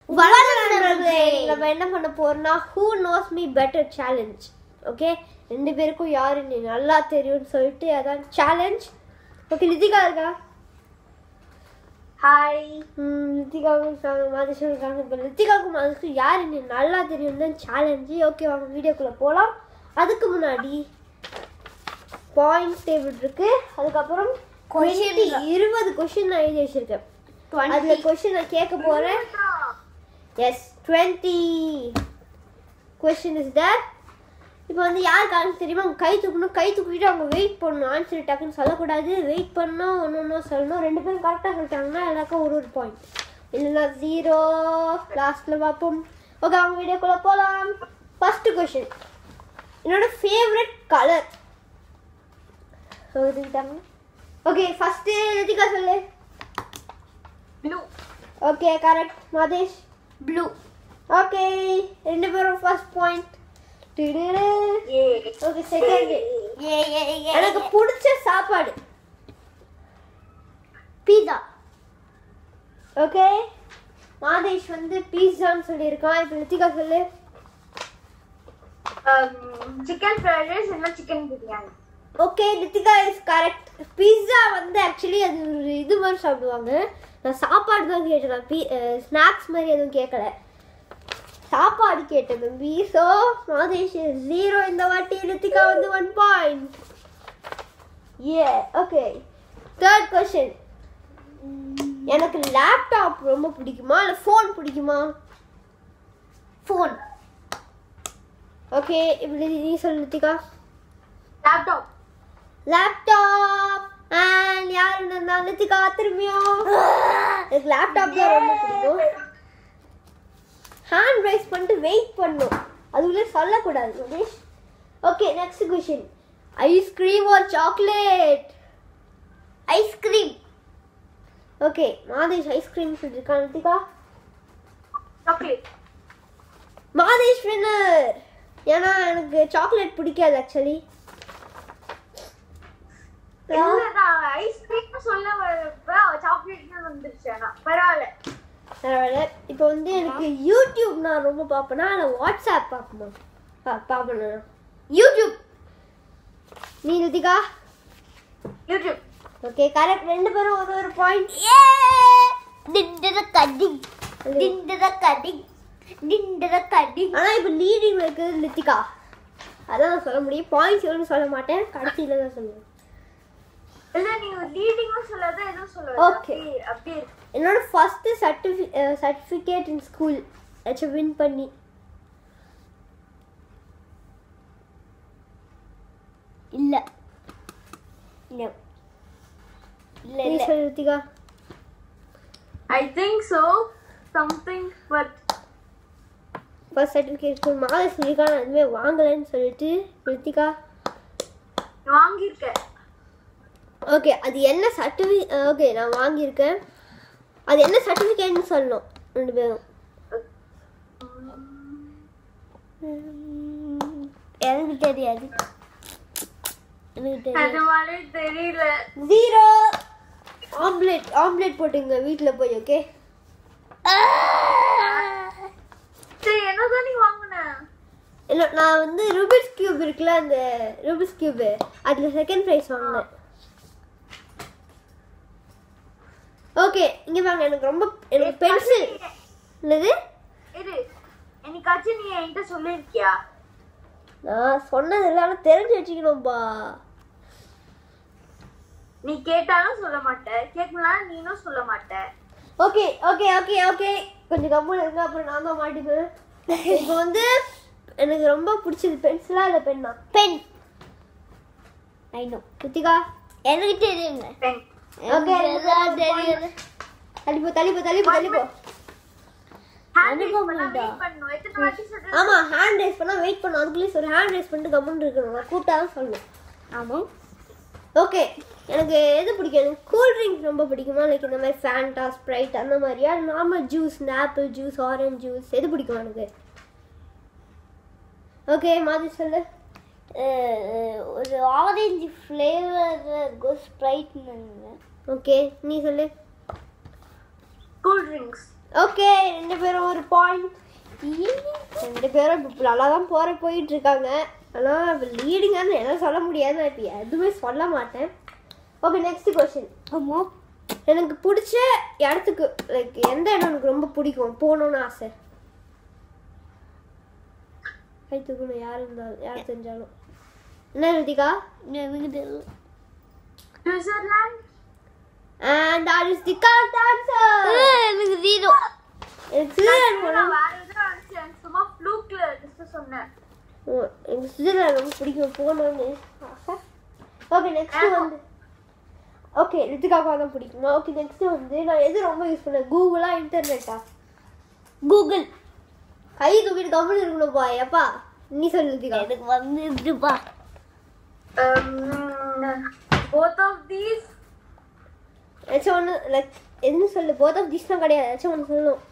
வணக்கம் நண்பர்களே. நம்ம என்ன பண்ண போறோம்னா who knows me better challenge okay ரெண்டு பேருக்கும் யாரு நீ நல்லா தெரியும்னு சொல்லிட்டு அதான் சேலஞ்ச் ஓகே லித்திகா இருக்கா ஹாய் ம், லித்திகாவும் இருக்காங்க மாதேஷும் இருக்காங்க இப்போ லித்திகாவுக்கும் மாதேஷுக்கும் யார் நீ நல்லா தெரியும் தான் சேலஞ்சு ஓகே வாங்க வீடியோக்குள்ளே போகலாம் அதுக்கு முன்னாடி பாயிண்ட் டேபிள் இருக்கு அதுக்கப்புறம் Question கொஷின் இருபது கொஷின் நான் எழுதி வச்சிருக்கேன் அதுல கொஷின் நான் கேட்க போறேன் yes twenty question is that இப்போ வந்து யாருக்கு ஆன்சர் தெரியுமா அவங்க கை தூக்கணும் கை தூக்கிட்டு அவங்க வெயிட் பண்ணணும் ஆன்சர் டக்குன்னு சொல்லக்கூடாது வெயிட் பண்ணணும் ஒன்று ஒன்று சொல்லணும் ரெண்டு பேரும் கரெக்டாக சொல்லிட்டாங்கன்னா எல்லாருக்கும் ஒரு ஒரு பாயிண்ட் இல்லைன்னா ஜீரோ லாஸ்ட்டில் பார்ப்போம் ஓகே அவங்க வீடியோக்குள்ளே போகலாம் ஃபஸ்ட்டு கொஷின் என்னோட ஃபேவரட் கலர் சொல்லிட்டாங்க ஓகே ஃபஸ்ட்டு ரித்திகா சொல்லு blue okay correct Madesh blue okay ரெண்டு பேரும் ஃபர்ஸ்ட் பாயிண்ட் ஏ ஓகே செகண்ட் ஏ ஏ எனக்கு பிடிச்ச சாப்பாடு பீஸா ஓகே மாதேஷ் வந்து பீஸான்னு சொல்லியிருக்கான் இப்போ ரித்திகா சொல்லு சிக்கன் ஃப்ரைட் ரைஸ் இல்ல chicken biryani okay Rithika is correct pizza வந்து ஆக்சுவலி அது ஒரு இது மாதிரி சாப்பிடுவாங்க நான் சாப்பாடு தான் கேட்டேன் நான் பீ ஸ்நாக்ஸ் மாதிரி எதுவும் கேட்கல சாப்பாடு கேட்டேன் தம்பி ஸோ மாதேஷ் ஜீரோ இந்த வாட்டி ரித்திகா வந்து ஒன் பாயிண்ட் ஏ ஓகே தேர்ட் கொஷின் எனக்கு லேப்டாப் ரொம்ப பிடிக்குமா இல்லை ஃபோன் பிடிக்குமா ஃபோன் ஓகே இப்படி நீ சொல்லு ரித்திகா லேப்டாப் லேப்டாப் அண்ட் யார் இருந்தா நித்திகா திரும்பியும் எனக்கு லேப்டாப் தான் ரொம்ப பிடிக்கும் ஹேண்ட் ரைஸ் பண்ணிட்டு வெயிட் பண்ணும் அதுக்குள்ளே சொல்லக்கூடாது Mahesh okay next question ice cream or chocolate ice cream okay Madhesh ice cream சொல்லியிருக்கான் நித்திகா சாக்லேட் மாதேஷ் வின்னர் ஏன்னா எனக்கு சாக்லேட் பிடிக்காது ஆக்சுவலி இல்லடா ஐஸ்கிரீம் சொல்ல வரப்ப சாக்லேட் வந்துருச்சு ஆனா பரவாயில்ல பரவாயில்ல இப்போ வந்து எனக்கு யூடியூப் நான் ரொம்ப பார்ப்பேனா இல்லை வாட்ஸ்அப் பார்ப்போமா பா பார்ப்பேன் நான். யூடியூப் நீ ரித்திகா யூடியூப் ஓகே கரெக்ட் ரெண்டு பேரும் ஒரு ஒரு பாயிண்ட் டிண்டர கடிங் டிண்டர கடிங் டிண்டர கடிங் ஆனால் இப்போ லீடிங் இருக்குது லித்திகா அதான் நான் சொல்ல முடியும் பாயிண்ட்ஸ் எவ்வளோ சொல்ல மாட்டேன் கடைசியில் தான் சொல்லுவேன் இல்ல நீங்க லீடிங்கும் சொல்லாத எதுவும் சொல்லாத Okay. அப்படியே- அப்படியே இருக்கு. என்னோட ஃபஸ்ட்டு சர்டிஃபி சர்டிஃபிகேட் இன் ஸ்கூல் ஏதாச்சும் வின் பண்ணி இல்ல இல்ல இல்ல நீ இல்ல சொல்லு Rithika I think so something but first certificate school மாத சொல்லியிருக்கான் நான் எதுவுமே வாங்கலைன்னு சொல்லிட்டு ரித்திகா வாங்கியிருக்கேன் ஓகே அது என்ன சர்டிஃபி ஓகே நான் வாங்கியிருக்கேன் அது என்ன சர்டிஃபிகேட்னு சொல்லணும் ரெண்டு பேரும் எனக்கு தெரியாது எனக்கு அது மாதிரி தெரியல ஜீரோ ஆம்லெட் ஆம்லெட் போட்டுங்க வீட்டில் போய் ஓகே சரி என்னதான் நீ வாங்கின இல்லை நான் வந்து ரூபிக்ஸ் கியூப் இருக்குல்ல அந்த ரூபிக்ஸ் கியூப் அதில் செகண்ட் ப்ரைஸ் வாங்கினேன் ஓகே இங்கே வாங்க எனக்கு ரொம்ப எனக்கு பென்சில் என்னது இரு என்னைக்காச்சும் நீ என்கிட்ட சொல்லிருக்கியா நான் சொன்னது இல்லை ஆனால் தெரிஞ்சு வச்சுக்கணும்பா நீ கேட்டாலும் சொல்ல மாட்ட கேட்கலாம் நீனும் சொல்ல மாட்ட ஓகே ஓகே ஓகே ஓகே கொஞ்சம் கம்முன்னு இருங்க அப்புறம் நான் தான் மாட்டிக்குவேன் இப்போ வந்து எனக்கு ரொம்ப பிடிச்சது பென்சிலா இல்லை பென்னா பென் ஐநோ குத்திகா எனக்கு தெரியுங்க பெண் ஓகே தள்ளிப்போ தள்ளிப்போ தள்ளிப்போ தள்ளிப்போ ஹேண்ட் ரைஸ் பண்ணா வெயிட் பண்ணணும் எத்தனை வாட்டி சொல்றது ஆமா ஹேண்ட் ரைஸ் பண்ணா வெயிட் பண்ணணும் அதுக்குள்ளேயே ஒரு ஹேண்ட் ரைஸ் பண்ணிட்டு கம்முன்னு இருக்கணும் நான் கூப்பிட்டா தான் சொல்லணும் ஆமாம் ஓகே எனக்கு எது பிடிக்கும் எனக்கு கூல் ட்ரிங்க்ஸ் ரொம்ப பிடிக்குமா லைக் இந்த மாதிரி ஃபேண்டா ஸ்ப்ரைட் அந்த மாதிரியா normal juice apple juice orange juice எது பிடிக்கும் எனக்கு ஓகே மாதிரி சொல்லு ஒரு ஆரஞ்சு ஃப்ளேவர் ஸ்ப்ரைட் ஓகே நீ சொல்லு கூல் ட்ரிங்க்ஸ் ஓகே ரெண்டு பேரும் ஒரு பாயிண்ட் ரெண்டு பேரும் இப்போ நல்லா தான் போற போயிட்டு இருக்காங்க ஆனால் லீடிங்கான்னு என்ன சொல்ல முடியாது நான் இப்போ எதுவுமே சொல்ல மாட்டேன் ஓகே நெக்ஸ்ட் கொஸ்டின் ஆமாம் எனக்கு பிடிச்ச இடத்துக்கு லைக் எந்த இடம் எனக்கு ரொம்ப பிடிக்கும் போகணும்னு ஆசை கை தூக்கணும் யார் இருந்தாலும் யார் தெரிஞ்சாலும் என்ன ரித்திகா எனக்கு தெரியல Switzerland and that is the correct answer எனக்கு ஜீரோ எனக்கு சுவிட்சர்லாந்து போகணும் நான் வேற எதுவும் நினைச்சேன் சும்மா ஃப்ளூக்ல ஜஸ்ட் சொன்னேன் ஓ, எனக்கு சுவிட்சர்லாந்து ரொம்ப பிடிக்கும் போகணும்னு ஆசை ஓகே நெக்ஸ்ட் வந்து ஓகே ரித்திகாவுக்கு தான் பிடிக்குமா ஓகே நெக்ஸ்ட் வந்து நான் எது ரொம்ப யூஸ் பண்ணேன் கூகுளா இன்டர்நெட்டா கூகுள் கை தூக்கிட்டு கம்முன்னு இருக்கணும்ப்பா எப்பா நீ சொல்லு ரித்திகா எனக்கு வந்துருப்பா போத் ஆஃப் தீஸ் ஏதாச்சும் ஒன்று லைக் எதுன்னு சொல்லு போத் ஆஃப் திஸ்லாம் கிடையாது ஏதாச்சும் ஒன்று சொல்லணும்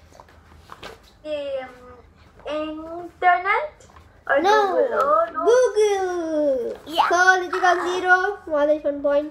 internet No. Oh, no. Google. Yeah. So, Ritika zero. Madesh one point.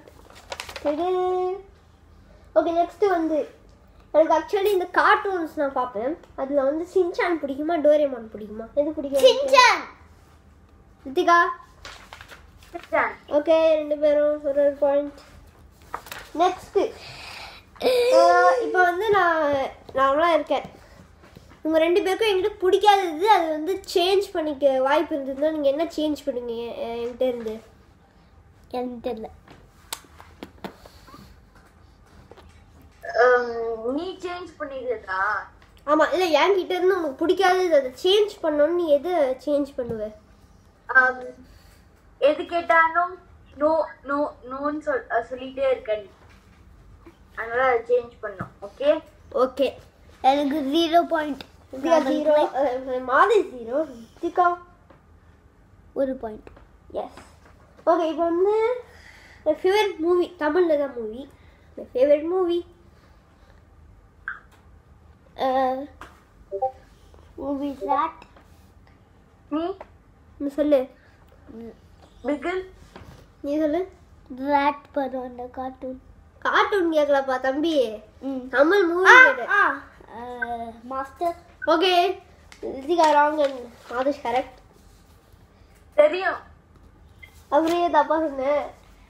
Okay next வந்து எனக்கு ஆக்சுவலி இந்த கார்ட்டூன்ஸ் நான் பார்ப்பேன் அதில் வந்து சின்சான் பிடிக்குமா டோரேமான் பிடிக்குமா எது பிடிக்கும் சின்சான் ரித்திகா Japan. ஓகே ரெண்டு பேரும் ஒரு ஒரு பாயிண்ட் நெக்ஸ்ட்டு இப்போ வந்து நான் நார்மலாக இருக்கேன் உங்கள் ரெண்டு பேருக்கும் என்கிட்ட பிடிக்காதது அது வந்து சேஞ்ச் பண்ணிக்க வாய்ப்பு இருந்ததுன்னா நீங்கள் என்ன சேஞ்ச் பண்ணுவீங்க எ- என்கிட்ட இருந்து எனக்கு தெரியல Um, நீ சேஞ்ச் பண்ணிடுறதா ஆமாம் இல்லை என்கிட்ட இருந்து உனக்கு பிடிக்காதது அதை சேஞ்ச் பண்ணணும்னு நீ எதை சேஞ்ச் பண்ணுவ Um, எது கேட்டாலும் நோ நோ நோன்னு சொல் அஹ் சொல்லிட்டே இருக்க நீ அதனால அதை சேஞ்ச் பண்ணும் ஓகே ஓகே எனக்கு ஜீரோ பாயிண்ட் ரித்திகா ஜீரோ மாதை ஜீரோ ரித்திகா ஒரு பாயிண்ட் எஸ் ஓகே இப்போ வந்து ஃபேவரட் மூவி தமிழில் தான் மூவி ஃபேவரட் மூவி மூவி ராட் நீ நீ சொல்லு பிகில் நீ சொல்லு ராட் படம் அந்த கார்ட்டூன் கார்ட்டூன் கேட்கலப்பா தம்பி ம் தமிழ் மூவி ஆ Master okay Rithika wrong and Adhish correct தெரியும் அவரே தப்பா சொன்னேன்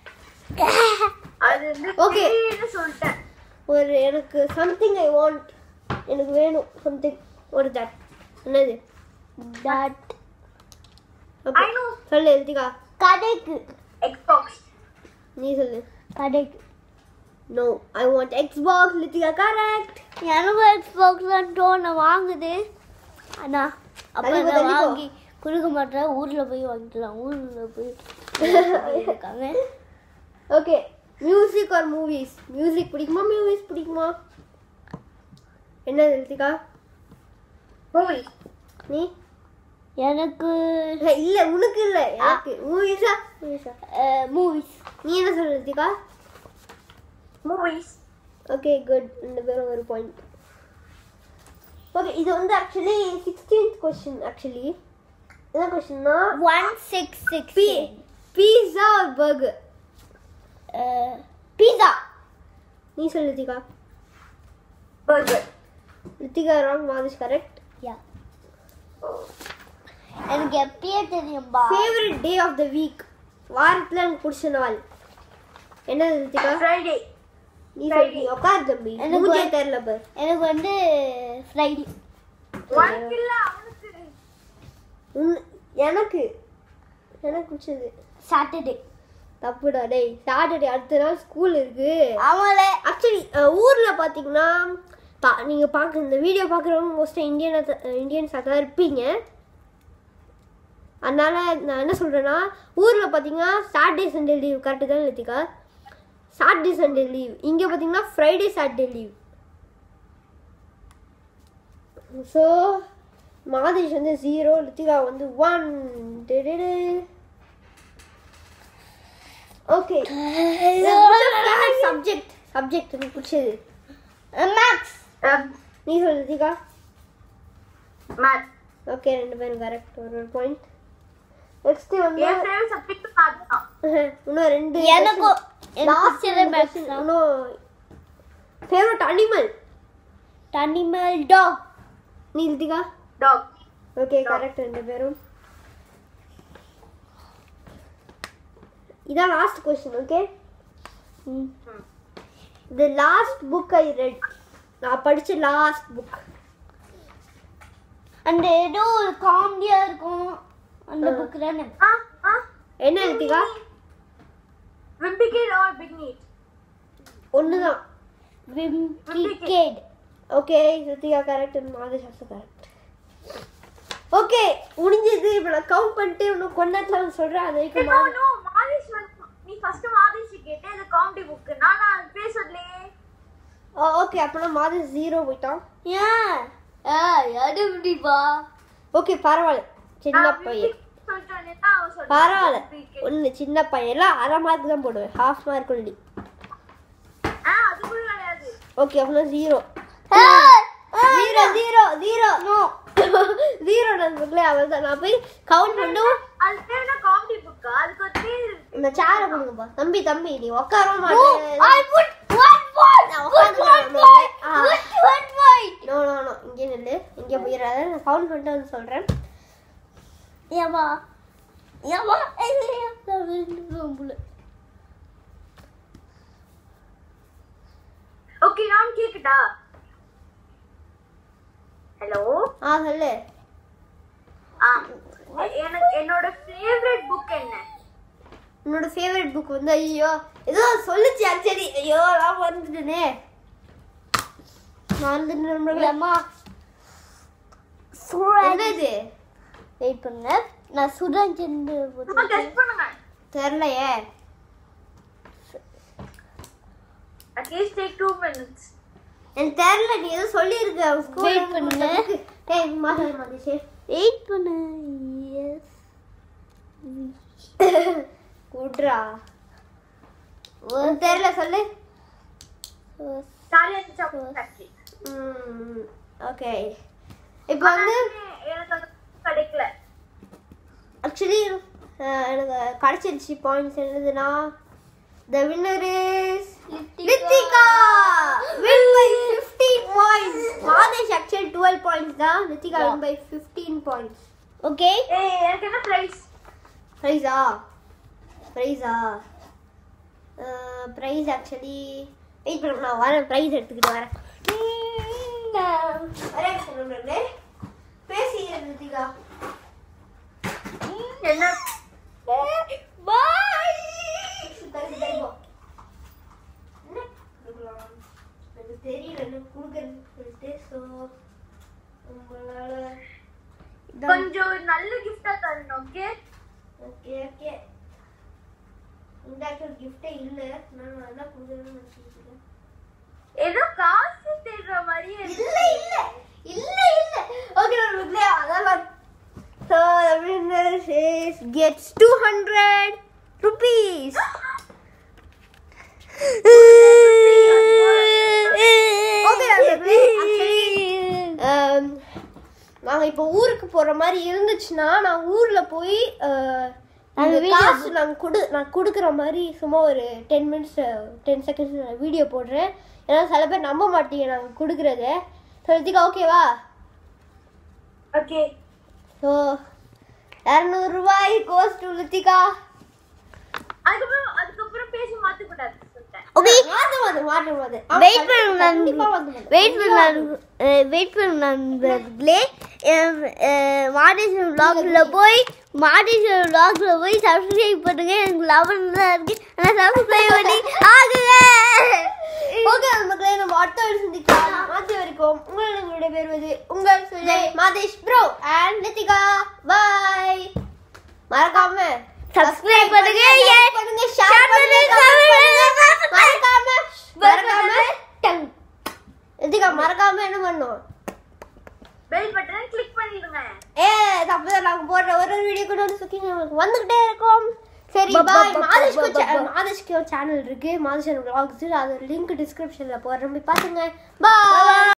அது வந்து Okay. திடீர்னு சொல்லிட்டேன் ஒரு எனக்கு சம்திங் ஐ வாண்ட் எனக்கு வேணும் சம்திங் ஒரு தட் என்னது டாட் Okay. I know. சொல்லு ரித்திகா கடைக்கு எக்ஸ்பாக்ஸ் நீ சொல்லு கடைக்கு no I want Xbox Lithika correct எனக்கு எக்ஸ்பாக்ஸ் தான் டோனை வாங்குது ஆனா அப்போ தள்ளிப்போ, நான் தள்ளிப்போ. வாங்கி கொடுக்க மாட்டேன் ஊர்ல போய் வாங்கிக்கலாம் ஊர்ல போய் இருக்காங்க okay music or movies music பிடிக்குமா மூவிஸ் பிடிக்குமா என்ன ரித்திகா மூவி நீ எனக்கு இல்ல உனக்கு இல்ல எனக்கு மூவிஸா மூவிஸா மூவிஸ் நீ என்ன சொல்ற ரித்திகா மூவிஸ் ஓகே குட் ரெண்டு பேரும் ஒரு பாயிண்ட் ஓகே இது வந்து ஆக்சுவலி சிக்ஸ்டீன்த் கொஸ்டின் ஆக்சுவலி என்ன கொஸ்டின்னா ஒன் சிக்ஸ் சிக்ஸ் பி பீஸா ஒரு பர்கர் பீஸா நீ சொல்லு Rithika burger Rithika wrong Madhish correct yeah எனக்கு எப்பயே தெரியும்பா favourite day of the week வாரத்துல எனக்கு பிடிச்ச நாள் என்ன ரித்திகா ஃப்ரைடே நீ சொல்லி உட்கார் தம்பி எனக்கு மூஞ்சே வந்து- தெரியல பார் எனக்கு வந்து ஃப்ரைடே உனக்கு இல்ல அவனுக்கு உன் எனக்கு எனக்கு பிடிச்சது சாட்டர்டே தப்புடா டேய் சாட்டர்டே அடுத்த நாள் ஸ்கூல் இருக்கு ஆமால ஆக்சுவலி ஊர்ல பாத்தீங்கன்னா பா நீங்க பார்க்க இந்த வீடியோ பார்க்குறவங்க மோஸ்ட்டாக இந்தியன் இந்தியன்ஸாக தான் இருப்பீங்க அதனால நான் என்ன சொல்றேன்னா ஊர்ல பாத்தீங்கன்னா சாட்டர்டே சண்டே லீவ் கரெக்டு தான் லத்திகா சாட்டர்டே சண்டே லீவ் இங்க பாத்தீங்கன்னா Friday Saturday leave so Madhesh வந்து ஜீரோ லித்திகா வந்து ஒன் ஓகே சப்ஜெக்ட் சப்ஜெக்ட் எனக்கு பிடிச்சது மேக்ஸ் நீ சொல்லு லித்திகா மேத் ஓகே ரெண்டு பேரும் கரெக்ட் ஒரு ஒரு பாயிண்ட் நெக்ஸ்ட் வந்து என் ஃபேவரட் சப்ஜெக்ட் மேத் தான் இன்னும் ரெண்டு எனக்கும் எனக்கு லாஸ்ட் சில மேக்ஸ் இன்னும் ஃபேவரட் அனிமல் animal dog நீ ரித்திகா டாக் ஓகே கரெக்ட் ரெண்டு பேரும் இதான் லாஸ்ட் கொஸ்டின் ஓகே ம். The last book I read நான் படிச்ச லாஸ்ட் புக் அந்த ஏதோ ஒரு காமெடியா இருக்கும் அந்த ஆ. புக் தானே ஆ ஆ என்ன ரித்திகா விம்பிகேட் ஆர் பிக் நீட் ஒண்ணுதான் விம்பிகேட் ஓகே ரித்திகா கரெக்ட் மாதிரி சாஸ்திரம் கரெக்ட் ஓகே முடிஞ்சது இப்போ நான் கவுண்ட் பண்ணிட்டு இன்னும் கொஞ்ச நேரத்தில் வந்து சொல்கிறேன் அது வரைக்கும் நோ மா- நோ மாலிஷ் வந்து நீ ஃபர்ஸ்ட் மாலிஷ் கேட்டே இது காமெடி புக் நான் நான் பேசலையே ஓ ஓகே அப்போனா மாதிரி ஜீரோ போயிட்டான் ஏன் ஆ அது எப்படிப்பா ஓகே பரவாயில்ல சின்ன நான் பையன் சொல்லிட்டேன்னா அவன் சொல்றான். பரவாயில்ல Wimpy ஒன்று சின்ன பையன் எல்லாம் அரை மார்க் தான் போடுவேன் ஹாஃப் மார்க் ஒன்லி ஆ அது கூட கிடையாது ஓகே அப்படின்னா zero zero zero zero no zero நண்பர்களே அவள் தான் நான் போய் கவுண்ட் பண்ணும் அது பேர் என்ன காமெடி புக்கா அதுக்கு ஒரு பேர் இருக்கு. இந்த சேரை கொடுங்கப்பா தம்பி தம்பி நீ உட்கார மாட்டேன் I put one point. நான் Put one உட்கார்ந்து point. ஆ. Put one point. No no no இங்கே நில்லு இங்கே போயிடாத நான் கவுண்ட் பண்ணிட்டு வந்து சொல்கிறேன் ஏமா ஏமா ஐயா ஓகே நான் கேக்கட்டா ஹலோ ஆ சொல்லு ஆ எனக்கு என்னோட ஃபேவரட் புக் என்ன உன்னோட ஃபேவரட் புக் வந்து ஐயோ ஏதோ சொல்லுச்சு ஆக்சுவலி ஐயோ நான் வந்துட்டேனே நான் வந்து நண்பர்களே ஏமா என்னது வெயிட் பண்ணுங்க நான் சுரஞ்சந்து சும்மா கெஸ் பண்ணுங்க தெரிலையே அட்லீஸ்ட் டேக் டூ மினிட்ஸ் எனக்கு தெரியல நீ ஏதோ சொல்லியிருக்க அவன் Wait பண்ணு. ஸ்கூல்ல ஏய் மாதிரி மாதிரி வெயிட் பண்ணு எஸ் குட்ரா உனக்கு தெரியல சொல்லு சாரி அந்த சாப்பிட்டு ஃபேக்டரி ம் ஓகே இப்போ வந்து எனக்கு அந்த book கிடைக்கல ஆக்சுவலி எனக்கு கிடைச்சிருச்சு பாயிண்ட்ஸ் என்னதுன்னா the winner is Lithika win by 15 points Madhesh actually 12 points தான் Lithika win by 15 points okay ஏய் எனக்கு என்ன பிரைஸ் ப்ரைஸா ப்ரைஸா ப்ரைஸ் ஆக்சுவலி வெயிட் பண்ண நான் வரேன் ப்ரைஸ் எடுத்துக்கிட்டு வரேன் வரேன் சொல்லுங்களே பேசி லித்திகா என்ன பாய் தள்ளி தள்ளி போ. என்ன கொடுக்கலாம்? எனக்கு தெரியல என்ன கொடுக்கறதுன்னு சொல்லிட்டு ஸோ உங்களால கொஞ்சம் ஒரு நல்ல கிஃப்டா தரணும் ஓகே ஓகே ஓகே இந்த ஆக்சுவல் கிஃப்டே இல்லை நான் என்ன கொடுக்குறேன்னு நினச்சிருக்கேன் ஏதோ காசு தேடுற மாதிரியே இல்ல இல்ல இல்ல இல்ல ஓகே நமக்கு அதெல்லாம் so the winner is gets 200 rupees Okay, actually, um, நாங்க இப்போ ஊருக்கு போற மாதிரி இருந்துச்சுன்னா நான் ஊர்ல போய் அஹ், நாங்க இந்த video காசு நாங்க கொடு நான் கொடுக்குற மாதிரி சும்மா ஒரு ten minutes ten seconds video போடுறேன் ஏன்னா சில பேர் நம்ப மாட்டீங்க நாங்க கொடுக்குறத சொல்லிட்டுக்கா ஓகேவா ஓகே ஸோ இரநூறுபாய் கோஸ் டு லித்திகா அதுக்கப்புறம் அதுக்கப்புறம் பேசி மாத்த கூடாது சொல்லிட்டேன் ஓகே மாத்து மாத்து மாத்து மாத்து ஆமா, வெயிட் கண்டிப்பா- பண்ணு கண்டிப்பா மாத்து மாத்து. வெயிட் பண்ணு வெயிட் பண்ணு நண்பர்களே மாடேஸ்வரன் vlogல போய் மாடேஸ்வரன் vlogல போய் சப்ஸ்கிரைப் பண்ணுங்க எனக்கு லவன் தான் இருக்கு ஆனால் சப்ஸ்கிரைப் பண்ணி ஆகுங்க ஓகே மக்களே நம்ம அடுத்த வருஷம் சந்திக்கலாம் மாத்தி வரைக்கும் உங்களிடம் விடைபெறுவது உங்கள் Sujay Madhesh bro and Lithika bye மறக்காம Subscribe பண்ணுங்க, like yes. பண்ணுங்க ஷேர் Share பண்ணுங்க பண்ணுங்க, comment பண்ணுங்க. மறக்காம மறக்காம டங். லித்திகா மறக்காம என்ன பண்ணும் பெல் பட்டனை கிளிக் பண்ணிடுங்க ஏ தப்புதான் நாங்க போடுற ஒரு ஒரு வீடியோ கூட வந்து சுக்கி உங்களுக்கு வந்துகிட்டே இருக்கும் சரி ப- ப- பாய் ப- மாதேஷ்க்கு ப- ப- cha- மாதேஷ்க்கு சேனல் இருக்கு மாதேஷ் vlogs அது லிங்க் டிஸ்கிரிப்ஷன்ல போடுறேன் போய் பாத்துங்க பாய்